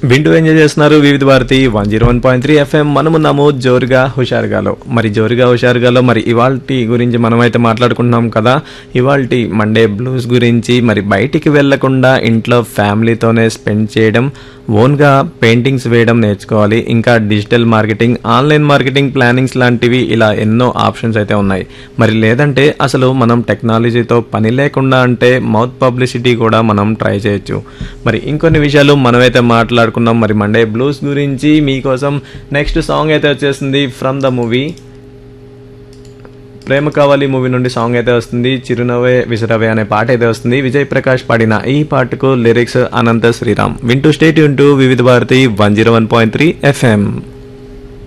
వింటూ ఎంజాయ్ చేస్తున్నారు వివిధ Bharati one zero one point three FM మనమున్నాము జోరుగా హుషారుగాలో మరి జోరుగా హుషారుగాలో మరి ఇవాల్టి గురించి మనమైతే మాట్లాడుకుంటున్నాం కదా ఇవాల్టి మండే బ్లూస్ గురించి మరి బయటికి వెళ్లకుండా ఇంట్లో ఫ్యామిలీతోనే స్పెండ్ చేయడం ఓన్గా పెయింటింగ్స్ వేయడం నేర్చుకోవాలి ఇంకా digital marketing online marketing plannings లాంటివి ఇలా ఎన్నో ఆప్షన్స్ అయితే ఉన్నాయి మరి లేదంటే అసలు మనం టెక్నాలజీతో పని లేకుండా అంటే మౌత్ పబ్లిసిటీ కూడా మనం ట్రై చేయొచ్చు మరి ఇంకొన్ని విషయాలు మనమైతే మాట్లాడుకున్నాం మరి మండే బ్లూస్ గురించి మీకోసం నెక్స్ట్ సాంగ్ అయితే వచ్చేసింది ఫ్రమ్ ద మూవీ ప్రేమ కావాలి మూవీ నుండి సాంగ్ అయితే వస్తుంది చిరునవ్వే విసరవే అనే పాట అయితే వస్తుంది విజయ్ ప్రకాష్ పాడిన ఈ పాటకు లిరిక్స్ అనంత శ్రీరామ్ వింటూ స్టేట్ టు Vividh Bharati one zero one point three FM